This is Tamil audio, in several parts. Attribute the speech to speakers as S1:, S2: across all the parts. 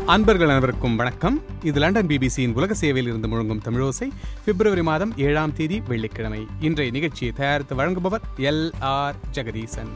S1: அன்பர்கள் அனைவருக்கும் வணக்கம் இது லண்டன் பிபிசியின் உலக சேவையில் இருந்து முழங்கும் தமிழோசை பிப்ரவரி மாதம் ஏழாம் தேதி வெள்ளிக்கிழமை இன்றைய நிகழ்ச்சியை தயாரித்து வழங்குபவர் எல் ஆர் ஜெகதீசன்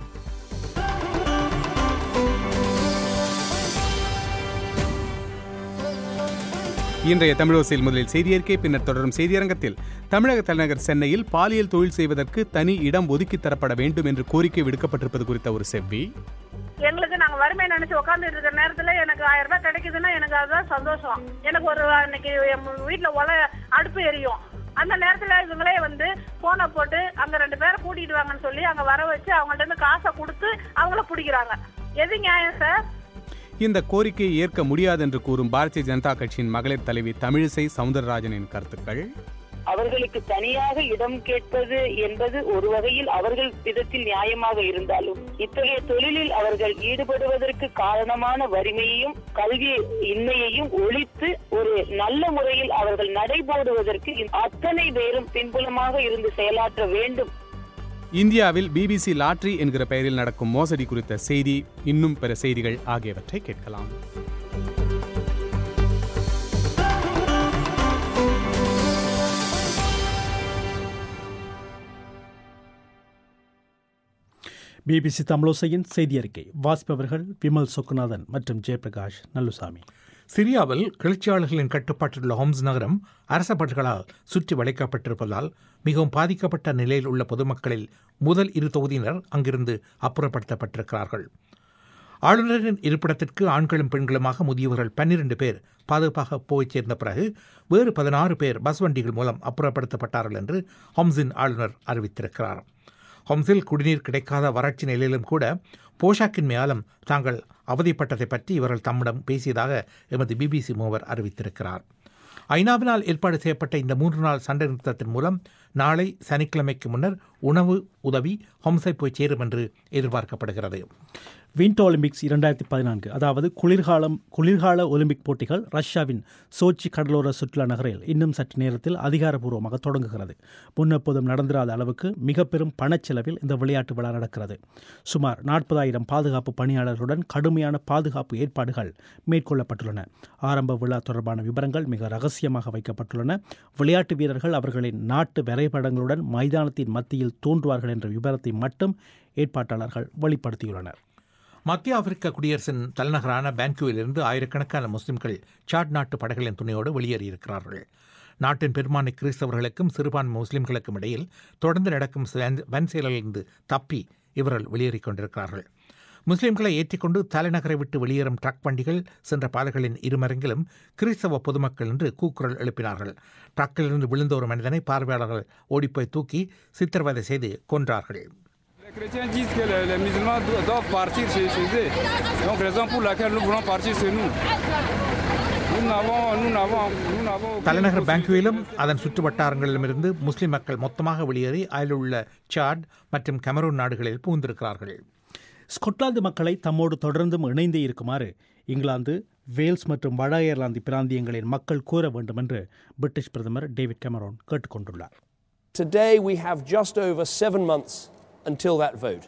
S1: இன்றைய தமிழோசையில் முதலில் செய்தியறிக்கை பின்னர் தொடரும் செய்தியரங்கத்தில் தமிழக தலைநகர் சென்னையில் பாலியல் தொழில் செய்வதற்கு தனி இடம் ஒதுக்கி தரப்பட வேண்டும் என்று கோரிக்கை விடுக்கப்பட்டிருப்பது குறித்த ஒரு செவ்வி
S2: எங்களுக்கு நாங்க வறுமை நினைச்சு உட்கார்ந்து இருக்கிற நேரத்துல எனக்கு ஆயிரம் ரூபாய் கிடைக்குதுன்னா எனக்கு அதுதான் சந்தோஷம் எனக்கு ஒரு இன்னைக்கு என் வீட்டுல ஒலை அடுப்பு எரியும் அந்த நேரத்துல இவங்களே வந்து போனை போட்டு அங்க ரெண்டு பேரை கூட்டிட்டு வாங்கன்னு சொல்லி அங்க வர வச்சு அவங்கள்ட்ட இருந்து காசை கொடுத்து அவங்கள பிடிக்கிறாங்க எது நியாயம் சார்
S1: இந்த கோரிக்கையை ஏற்க முடியாது என்று கூறும் பாரதிய ஜனதா கட்சியின் மகளிர் தலைவி தமிழிசை சவுந்தரராஜனின் கருத்துக்கள்
S3: அவர்களுக்கு தனியாக இடம் கேட்பது என்பது ஒரு வகையில் அவர்கள் விதத்தில் நியாயமாக இருந்தாலும் இத்தகைய தொழிலில் அவர்கள் ஈடுபடுவதற்கு காரணமான வறுமையையும் கல்வி இன்மையையும் ஒழித்து ஒரு நல்ல முறையில் அவர்கள் நடைபோடுவதற்கு அத்தனை பேரும் பின்புலமாக இருந்து செயலாற்ற வேண்டும்
S1: இந்தியாவில் பிபிசி லாட்ரி என்கிற பெயரில் நடக்கும் மோசடி குறித்த செய்தி இன்னும் பிற செய்திகள் ஆகியவற்றை கேட்கலாம்
S4: பிபிசி தமிழோசையின் செய்தி அறிக்கை வாசிப்பவர்கள் விமல் சொக்குநாதன் மற்றும் ஜெயபிரகாஷ் நல்லுசாமி
S5: சிரியாவில் கிளர்ச்சியாளர்களின் கட்டுப்பாட்டில் உள்ள ஹோம்ஸ் நகரம் அரச படைகளால் சுற்றி வளைக்கப்பட்டிருப்பதால் மிகவும் பாதிக்கப்பட்ட நிலையில் உள்ள பொதுமக்களில் முதல் இரு தொகுதியினர் அங்கிருந்து அப்புறப்படுத்தப்பட்டிருக்கிறார்கள் ஆளுநரின் இருப்பிடத்திற்கு ஆண்களும் பெண்களுமாக முதியவர்கள் பன்னிரண்டு பேர் பாதுகாப்பாக போய் சேர்ந்த பிறகு வேறு பதினாறு பேர் பஸ் வண்டிகள் மூலம் அப்புறப்படுத்தப்பட்டார்கள் என்று ஹோம்ஸின் ஆளுநர் அறிவித்திருக்கிறார் ஹொம்ஸில் குடிநீர் கிடைக்காத வறட்சி நிலையிலும் கூட போஷாக்கின் மேலும் தாங்கள் அவதிப்பட்டதை பற்றி இவர்கள் தம்மிடம் பேசியதாக எமது பிபிசி மூவர் அறிவித்திருக்கிறார் ஐநாவினால் ஏற்பாடு செய்யப்பட்ட இந்த மூன்று நாள் சண்டை நிறுத்தத்தின் மூலம் நாளை சனிக்கிழமைக்கு முன்னர் உணவு உதவி ஹொம்ஸை போய் சேரும் என்று எதிர்பார்க்கப்படுகிறது
S4: விண்டோ ஒலிம்பிக்ஸ் இரண்டாயிரத்தி பதினான்கு அதாவது குளிர்காலம் குளிர்கால ஒலிம்பிக் போட்டிகள் ரஷ்யாவின் சோச்சி கடலோர சுற்றுலா நகரில் இன்னும் சற்று நேரத்தில் அதிகாரப்பூர்வமாக தொடங்குகிறது முன்னெப்போதும் நடந்திராத அளவுக்கு மிக பெரும் பணச்செலவில் இந்த விளையாட்டு விழா நடக்கிறது சுமார் நாற்பதாயிரம் பாதுகாப்பு பணியாளர்களுடன் கடுமையான பாதுகாப்பு ஏற்பாடுகள் மேற்கொள்ளப்பட்டுள்ளன ஆரம்ப விழா தொடர்பான விவரங்கள் மிக ரகசியமாக வைக்கப்பட்டுள்ளன விளையாட்டு வீரர்கள் அவர்களின் நாட்டு வரைபடங்களுடன் மைதானத்தின் மத்தியில் தோன்றுவார்கள் என்ற விவரத்தை மட்டும் ஏற்பாட்டாளர்கள் வெளிப்படுத்தியுள்ளனர்
S5: மத்திய ஆப்பிரிக்க குடியரசின் தலைநகரான பேங்குவிலிருந்து ஆயிரக்கணக்கான முஸ்லிம்கள் சாட் நாட்டு படைகளின் துணையோடு வெளியேறியிருக்கிறார்கள் நாட்டின் பெரும்பான்மை கிறிஸ்தவர்களுக்கும் சிறுபான்மை முஸ்லிம்களுக்கும் இடையில் தொடர்ந்து நடக்கும் வன்செயலிலிருந்து தப்பி இவர்கள் வெளியேறிக் கொண்டிருக்கிறார்கள் முஸ்லிம்களை ஏற்றிக்கொண்டு தலைநகரை விட்டு வெளியேறும் ட்ரக் வண்டிகள் சென்ற பாதைகளின் இருமரங்கிலும் கிறிஸ்தவ பொதுமக்கள் என்று கூக்குரல் எழுப்பினார்கள் ட்ரக்கிலிருந்து விழுந்த ஒரு மனிதனை பார்வையாளர்கள் ஓடிப்போய் தூக்கி சித்திரவதை செய்து கொன்றார்கள்
S6: Les chrétiens disent que les, les musulmans do- doivent partir chez, chez eux. Donc raison pour laquelle nous voulons partir chez nous. Nous n'avons, nous n'avons, nous n'avons aucune
S5: தலைநகர்
S6: possibilité
S5: பேங்குவிலும்
S6: de-
S5: அதன் சுற்று வட்டாரங்களிலுமிருந்து முஸ்லிம் மக்கள் மொத்தமாக வெளியேறி அதில் உள்ள சாட் மற்றும் கமரூன் நாடுகளில் புகுந்திருக்கிறார்கள்
S4: ஸ்கொட்லாந்து மக்களை தம்மோடு தொடர்ந்தும் இணைந்தே இருக்குமாறு இங்கிலாந்து வேல்ஸ் மற்றும் வட அயர்லாந்து பிராந்தியங்களின் மக்கள் கூற வேண்டும் என்று பிரிட்டிஷ் பிரதமர் டேவிட் கெமரோன் கேட்டுக்கொண்டுள்ளார்
S7: Today we have just over seven months until that vote.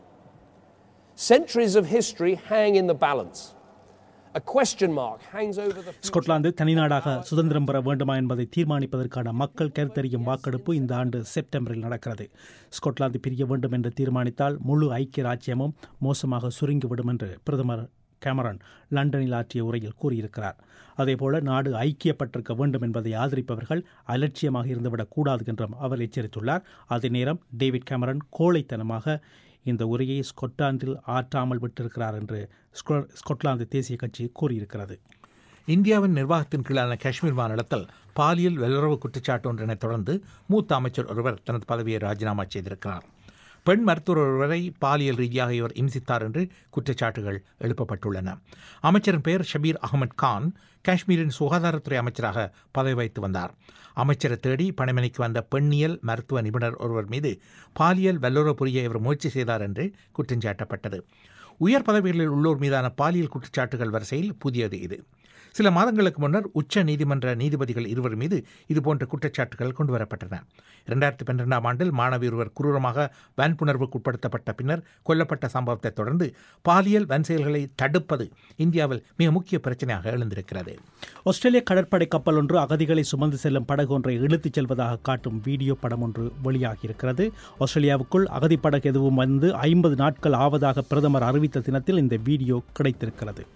S7: Centuries of history hang in the balance. A question mark hangs over the future.
S4: Scotland தனிநாடாக சுதந்திரம் பெற வேண்டுமா என்பதை தீர்மானிப்பதற்கான மக்கள் கருத்தறியும் வாக்கெடுப்பு இந்த ஆண்டு செப்டம்பரில் நடக்கிறது ஸ்கொட்லாந்து பிரிய வேண்டும் என்று தீர்மானித்தால் முழு ஐக்கிய ராஜ்யமும் மோசமாக சுருங்கிவிடும் என்று பிரதமர் கேமரன் லண்டனில் ஆற்றிய உரையில் கூறியிருக்கிறார் அதேபோல நாடு ஐக்கியப்பட்டிருக்க வேண்டும் என்பதை ஆதரிப்பவர்கள் அலட்சியமாக இருந்துவிடக் கூடாது என்றும் அவர் எச்சரித்துள்ளார் அதே நேரம் டேவிட் கேமரன் கோழைத்தனமாக இந்த உரையை ஸ்கொட்லாந்தில் ஆற்றாமல் விட்டிருக்கிறார் என்று ஸ்கொ- ஸ்கொட்லாந்து தேசிய கட்சி கூறியிருக்கிறது
S5: இந்தியாவின் நிர்வாகத்தின் கீழான காஷ்மீர் மாநிலத்தில் பாலியல் வல்லுறவு குற்றச்சாட்டு ஒன்றினை தொடர்ந்து மூத்த அமைச்சர் ஒருவர் தனது பதவியை ராஜினாமா செய்திருக்கிறார் பெண் மருத்துவர் ஒருவரை பாலியல் ரீதியாக இவர் இம்சித்தார் என்று குற்றச்சாட்டுகள் எழுப்பப்பட்டுள்ளன அமைச்சரின் பெயர் ஷபீர் அகமது கான் காஷ்மீரின் சுகாதாரத்துறை அமைச்சராக பதவி வைத்து வந்தார் அமைச்சரை தேடி பணிமனைக்கு வந்த பெண்ணியல் மருத்துவ நிபுணர் ஒருவர் மீது பாலியல் வல்லுறவு புரிய இவர் முயற்சி செய்தார் என்று குற்றஞ்சாட்டப்பட்டது உயர் பதவிகளில் உள்ளோர் மீதான பாலியல் குற்றச்சாட்டுகள் வரிசையில் புதியது இது சில மாதங்களுக்கு முன்னர் உச்ச நீதிமன்ற நீதிபதிகள் இருவர் மீது இதுபோன்ற குற்றச்சாட்டுகள் கொண்டுவரப்பட்டன இரண்டாயிரத்தி பன்னிரெண்டாம் ஆண்டில் மாணவி ஒருவர் குரூரமாக வன்புணர்வுக்கு உட்படுத்தப்பட்ட பின்னர் கொல்லப்பட்ட சம்பவத்தை தொடர்ந்து பாலியல் வன்செயல்களை தடுப்பது இந்தியாவில் மிக முக்கிய பிரச்சனையாக எழுந்திருக்கிறது
S4: ஆஸ்திரேலிய கடற்படை கப்பல் ஒன்று அகதிகளை சுமந்து செல்லும் படகு ஒன்றை இழுத்துச் செல்வதாக காட்டும் வீடியோ படம் ஒன்று வெளியாகியிருக்கிறது ஆஸ்திரேலியாவுக்குள் அகதி படகு எதுவும் வந்து ஐம்பது நாட்கள் ஆவதாக பிரதமர் அறிவித்த தினத்தில் இந்த வீடியோ கிடைத்திருக்கிறது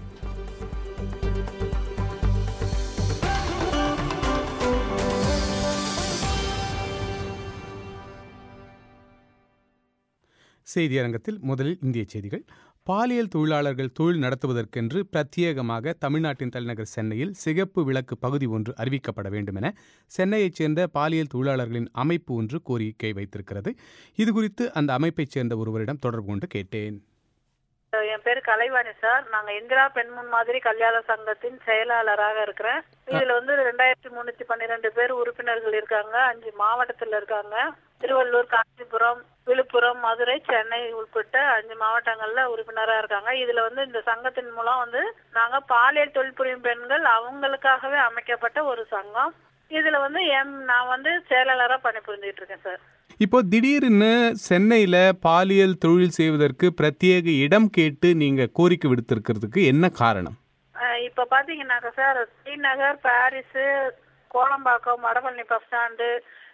S1: செய்தி அரங்கத்தில் முதலில் இந்திய செய்திகள் பாலியல் தொழிலாளர்கள் தொழில் நடத்துவதற்கென்று பிரத்யேகமாக தமிழ்நாட்டின் தலைநகர் சென்னையில் சிகப்பு விளக்கு பகுதி ஒன்று அறிவிக்கப்பட வேண்டும் என சென்னையைச் சேர்ந்த பாலியல் தொழிலாளர்களின் அமைப்பு ஒன்று கோரிக்கை வைத்திருக்கிறது இதுகுறித்து அந்த அமைப்பைச் சேர்ந்த ஒருவரிடம் தொடர்பு கொண்டு கேட்டேன்
S2: என் பேரு கலைவாணி சார் நாங்க இந்திரா பெண்முன் மாதிரி கல்யாண சங்கத்தின் செயலாளராக இருக்கிறேன் இதுல வந்து ரெண்டாயிரத்தி முன்னூத்தி பன்னிரெண்டு பேர் உறுப்பினர்கள் இருக்காங்க அஞ்சு மாவட்டத்துல இருக்காங்க திருவள்ளூர் காஞ்சிபுரம் விழுப்புரம் மதுரை சென்னை உட்பட்ட அஞ்சு மாவட்டங்கள்ல உறுப்பினரா இருக்காங்க இதுல வந்து இந்த சங்கத்தின் மூலம் வந்து நாங்க பாலியல் தொழில் புரியும் பெண்கள் அவங்களுக்காகவே அமைக்கப்பட்ட ஒரு சங்கம் இதுல வந்து எம் நான் வந்து செயலாளரா பணிபுரிஞ்சுட்டு இருக்கேன் சார்
S1: இப்போ திடீர்னு சென்னையில் பாலியல் தொழில் செய்வதற்கு பிரத்யேக இடம் கேட்டு நீங்க கோரிக்கை விடுத்திருக்கிறதுக்கு என்ன காரணம்
S2: அஹ் இப்ப பாத்தீங்கன்னாக்கா sir Srinagar Parrys Kolambakkam Vadapalani bus stand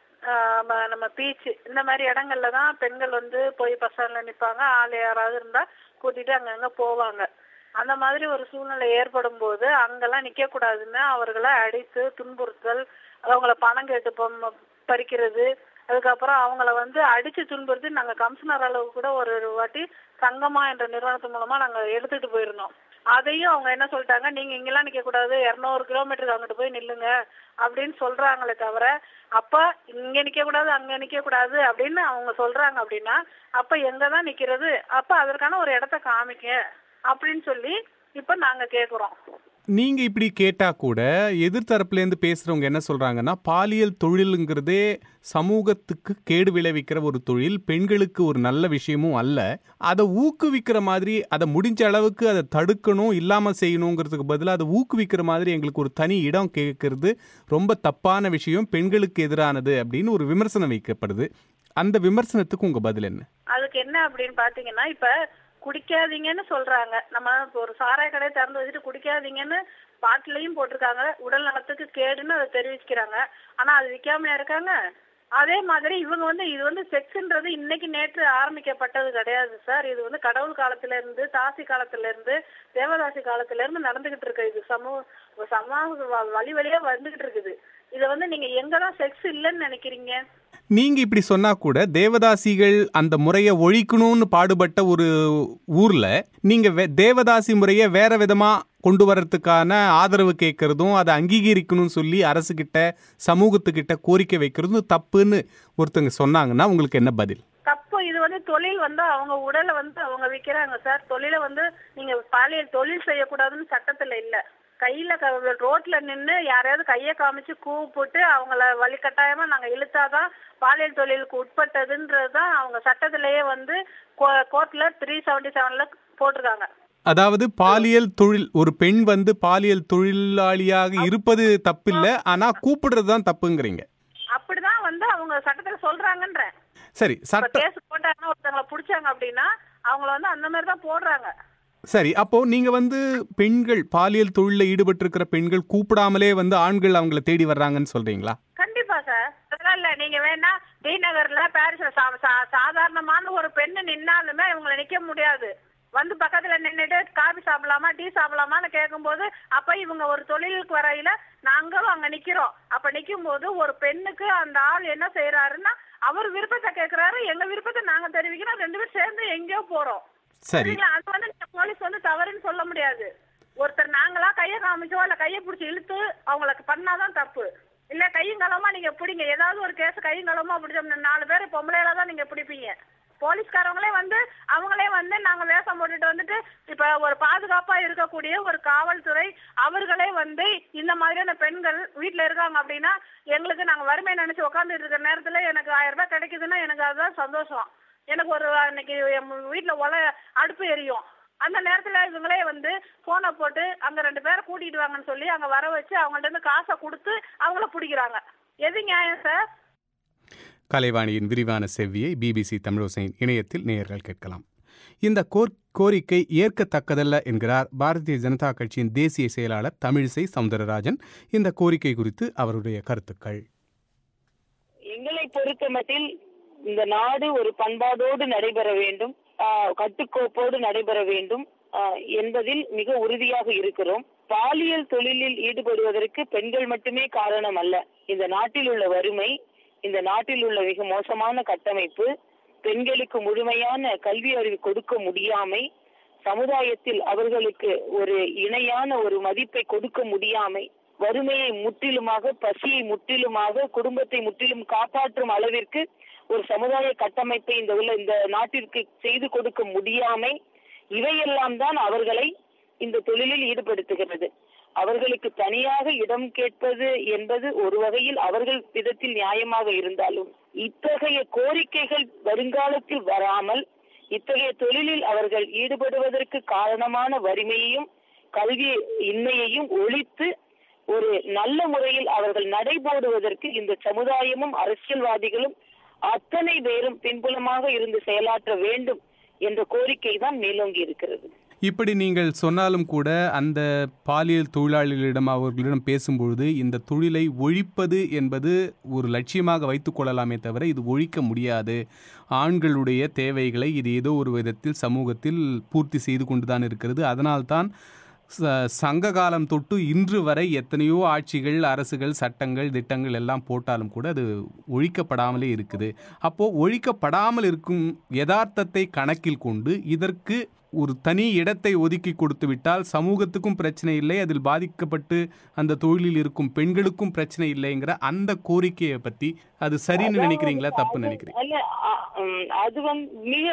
S2: நம்ம பீச் இந்த மாதிரி இடங்கள்ல தான் பெண்கள் வந்து போய் பஸ் ஸ்டாண்ட்ல நிப்பாங்க ஆள் யாராவது இருந்தா கூட்டிட்டு அங்கங்க போவாங்க அந்த மாதிரி ஒரு சூழ்நிலை ஏற்படும் போது அங்கெல்லாம் நிக்க கூடாதுன்னு அவர்களை அடித்து துன்புறுத்தல் அவங்கள பணம் கேட்டு பொம்- பறிக்கிறது அதுக்கப்புறம் அவங்கள வந்து அடிச்சு துன்புறுத்தி நாங்க கமிஷனர் அளவு கூட ஒரு வாட்டி சங்கமா என்ற நிறுவனத்து மூலமா நாங்க எடுத்துட்டு போயிருந்தோம் அதையும் அவங்க என்ன சொல்லிட்டாங்க நீங்க இங்கெல்லாம் நிக்க கூடாது இருநூறு கிலோமீட்டருக்கு அங்கிட்டு போய் நில்லுங்க அப்படின்னு சொல்றாங்களே தவிர அப்ப இங்க நிக்க கூடாது அங்க நிக்க கூடாது அப்படின்னு அவங்க சொல்றாங்க அப்படின்னா அப்ப எங்க தான் நிக்கிறது அப்ப அதற்கான ஒரு இடத்த காமிக்க அப்படின்னு சொல்லி இப்ப நாங்க கேக்குறோம்
S1: நீங்க இப்படி கேட்டா கூட எதிர்த்தரப்புலேருந்து பேசுறவங்க என்ன சொல்றாங்கன்னா பாலியல் தொழிலுங்கிறதே சமூகத்துக்கு கேடு விளைவிக்கிற ஒரு தொழில் பெண்களுக்கு ஒரு நல்ல விஷயமும் அல்ல அதை ஊக்குவிக்கிற மாதிரி அதை முடிஞ்ச அளவுக்கு அதை தடுக்கணும் இல்லாம செய்யணுங்கிறதுக்கு பதிலாக அதை ஊக்குவிக்கிற மாதிரி எங்களுக்கு ஒரு தனி இடம் கேட்கறது ரொம்ப தப்பான விஷயம் பெண்களுக்கு எதிரானது அப்படின்னு ஒரு விமர்சனம் வைக்கப்படுது அந்த விமர்சனத்துக்கு உங்க பதில் என்ன
S2: அதுக்கு என்ன அப்படின்னு பாத்தீங்கன்னா இப்ப குடிக்காதீங்கன்னு சொல்றாங்க நம்ம ஒரு சாராய கடையை திறந்து வச்சுட்டு குடிக்காதீங்கன்னு பாட்டிலையும் போட்டிருக்காங்க உடல் நலத்துக்கு கேடுன்னு அதை தெரிவிக்கிறாங்க ஆனா அது விற்காம இருக்காங்க அதே மாதிரி இவங்க வந்து இது வந்து செக்ஸ்ன்றது இன்னைக்கு நேற்று ஆரம்பிக்கப்பட்டது கிடையாது சார் இது வந்து கடவுள் காலத்துல இருந்து தாசி காலத்துல இருந்து தேவதாசி காலத்துல இருந்து நடந்துகிட்டு இருக்கு இது சமூக சமூக வ- வழி வழியா வந்துகிட்டு இருக்குது இதை வந்து நீங்க எங்கதான் செக்ஸ் இல்லைன்னு நினைக்கிறீங்க
S1: நீங்க இப்படி சொன்னா கூட தேவதாசிகள் அந்த முறையை ஒழிக்கணும்னு பாடுபட்ட ஒரு ஊர்ல நீங்க வே- தேவதாசி முறையை வேற விதமா கொண்டு வரதுக்கான ஆதரவு கேட்கறதும் அதை அங்கீகரிக்கணும்னு சொல்லி அரசுகிட்ட சமூகத்துக்கிட்ட கோரிக்கை வைக்கிறதும் தப்புன்னு ஒருத்தங்க சொன்னாங்கன்னா உங்களுக்கு என்ன பதில்
S2: தப்பு இது வந்து தொழில் வந்து அவங்க உடலை வந்து அவங்க விக்கிறாங்க சார் தொழிலை வந்து நீங்க பாலியல் தொழில் செய்யக்கூடாதுன்னு சட்டத்துல இல்ல கையில க- ரோட்ல நின்னு யாரையாவது கைய காமிச்சு கூப்பிட்டு அவங்கள வழிகட்டாயமா நாங்க இழுத்தாதான் பாலியல் தொழிலுக்கு உட்பட்டதுன்றதுதான் அவங்க சட்டத்திலேயே வந்து கோர்ட்ல த்ரீ செவன்டி செவன்ல போட்டிருக்காங்க
S1: அதாவது பாலியல் தொழில் ஒரு பெண் வந்து பாலியல் தொழிலாளியாக இருப்பது தப்பில்லை ஆனா கூப்பிடுறது தான் தப்புங்கிறீங்க
S2: அப்படிதான் வந்து அவங்க சட்டத்துல சொல்றாங்கன்றேன்
S1: சரி
S2: இப்ப
S1: சட்ட
S2: கேஸ் போட்டாங்கன்னா ஒருத்தவங்களை புடிச்சாங்க அப்படின்னா அவங்கள வந்து அந்த மாதிரி தான் போடுறாங்க
S1: சரி அப்போ நீங்க வந்து பெண்கள் பாலியல் தொழிலில் ஈடுபட்டிருக்கிற பெண்கள் கூப்பிடாமலே வந்து ஆண்கள் அவங்கள தேடி வர்றாங்கன்னு சொல்றீங்களா
S2: கண்டிப்பா சார் அதெல்லாம் இல்ல நீங்க வேணா டி நகர்ல பாரிஸ்ல சா- சா- சாதாரணமான ஒரு பெண்ணு நின்னாலுமே இவங்களை நிக்க முடியாது வந்து பக்கத்துல நின்னுட்டு காபி சாப்பிடலாமா டீ சாப்பிடலாமான்னு கேட்கும்போது அப்ப இவங்க ஒரு தொழிலுக்கு வரையில நாங்களும் அங்க நிக்கிறோம் அப்ப நிக்கும் போது ஒரு பெண்ணுக்கு அந்த ஆள் என்ன செய்யறாருன்னா அவர் விருப்பத்தை கேக்குறாரு எங்க விருப்பத்தை நாங்க தெரிவிக்கிறோம் ரெண்டு பேரும் சேர்ந்து எங்கேயோ போறோம்
S1: சரி
S2: சரிங்களா அது வந்து நீங்க போலீஸ் வந்து தவறுன்னு சொல்ல முடியாது ஒருத்தர் நாங்களா கைய காமிச்சோ இல்ல கைய புடிச்சு இழுத்து அவங்களுக்கு பண்ணாதான் தப்பு இல்ல கையும் களமா நீங்க பிடிங்க ஏதாவது ஒரு கேஸ் கையும் களமா பிடிச்சோம்னா நாலு பேர் பொம்பளையில தான் நீங்க பிடிப்பீங்க போலீஸ்காரங்களே வந்து அவங்களே வந்து நாங்க வேஷம் போட்டுட்டு வந்துட்டு இப்ப ஒரு பாதுகாப்பா இருக்கக்கூடிய ஒரு காவல்துறை அவர்களே வந்து இந்த மாதிரியான பெண்கள் வீட்டுல இருக்காங்க அப்படின்னா எங்களுக்கு நாங்க வறுமை நினைச்சு உட்காந்துட்டு இருக்கிற நேரத்துல எனக்கு ஆயிரம் ரூபாய் கிடைக்குதுன்னா எனக்கு அதுதான் சந்தோஷம் எனக்கு ஒரு அன்னைக்கு என் வீட்டுல ஒலை அடுப்பு எரியும் அந்த நேரத்துல இவங்களே வந்து போனை போட்டு அங்க ரெண்டு பேரை கூட்டிட்டு வாங்கன்னு சொல்லி அங்க வர வச்சு அவங்கள்ட்ட இருந்து காசை கொடுத்து அவங்கள பிடிக்கிறாங்க எது நியாயம் சார்
S1: கலைவாணியின் விரிவான செவ்வியை பிபிசி தமிழோசையின் இணையத்தில் நேயர்கள் கேட்கலாம் இந்த கோர் கோரிக்கை ஏற்கத்தக்கதல்ல என்கிறார் பாரதிய ஜனதா கட்சியின் தேசிய செயலாளர் தமிழிசை சவுந்தரராஜன் இந்த கோரிக்கை குறித்து அவருடைய கருத்துக்கள்
S3: எங்களை பொறுத்தமட்டில் இந்த நாடு ஒரு பண்பாடோடு நடைபெற வேண்டும் ஆஹ், கட்டுக்கோப்போடு நடைபெற வேண்டும் ஆஹ், என்பதில் மிக உறுதியாக இருக்கிறோம் பாலியல் தொழிலில் ஈடுபடுவதற்கு பெண்கள் மட்டுமே காரணம் அல்ல இந்த நாட்டில் உள்ள வறுமை இந்த நாட்டில் உள்ள மிக மோசமான கட்டமைப்பு பெண்களுக்கு முழுமையான கல்வி அறிவு கொடுக்க முடியாமை சமுதாயத்தில் அவர்களுக்கு ஒரு இணையான ஒரு மதிப்பை கொடுக்க முடியாமை வறுமையை முற்றிலுமாக பசியை முற்றிலுமாக குடும்பத்தை முற்றிலும் காப்பாற்றும் அளவிற்கு ஒரு சமுதாய கட்டமைப்பை இந்த உள்ள இந்த நாட்டிற்கு செய்து கொடுக்க முடியாமை இவையெல்லாம் தான் அவர்களை இந்த தொழிலில் ஈடுபடுத்துகிறது அவர்களுக்கு தனியாக இடம் கேட்பது என்பது ஒரு வகையில் அவர்கள் விதத்தில் நியாயமாக இருந்தாலும் இத்தகைய கோரிக்கைகள் வருங்காலத்தில் வராமல் இத்தகைய தொழிலில் அவர்கள் ஈடுபடுவதற்கு காரணமான வறுமையையும் கல்வி இன்மையையும் ஒழித்து ஒரு நல்ல முறையில் அவர்கள் நடைபோடுவதற்கு இந்த சமுதாயமும் அரசியல்வாதிகளும் அத்தனை பேரும் பின்புலமாக இருந்து செயலாற்ற வேண்டும் என்ற கோரிக்கை தான் மேலோங்கி இருக்கிறது
S1: இப்படி நீங்கள் சொன்னாலும் கூட அந்த பாலியல் தொழிலாளிகளிடம் அவர்களிடம் பேசும்பொழுது இந்த தொழிலை ஒழிப்பது என்பது ஒரு லட்சியமாக வைத்துக் கொள்ளலாமே தவிர இது ஒழிக்க முடியாது ஆண்களுடைய தேவைகளை இது ஏதோ ஒரு விதத்தில் சமூகத்தில் பூர்த்தி செய்து கொண்டுதான் இருக்கிறது அதனால்தான் ச- சங்க காலம் தொட்டு இன்று வரை எத்தனையோ ஆட்சிகள் அரசுகள் சட்டங்கள் திட்டங்கள் எல்லாம் போட்டாலும் கூட அது ஒழிக்கப்படாமலே இருக்குது அப்போ ஒழிக்கப்படாமல் இருக்கும் யதார்த்தத்தை கணக்கில் கொண்டு இதற்கு ஒரு தனி இடத்தை ஒதுக்கி கொடுத்து விட்டால் சமூகத்துக்கும் பிரச்சனை இல்லை அதில் பாதிக்கப்பட்டு அந்த தொழிலில் இருக்கும் பெண்களுக்கும் பிரச்சனை இல்லைங்கிற அந்த கோரிக்கையை பத்தி அது சரின்னு நினைக்கிறீங்களா தப்பு நினைக்கிறீங்க
S3: அல்ல அ- ம், அது வந்து மிக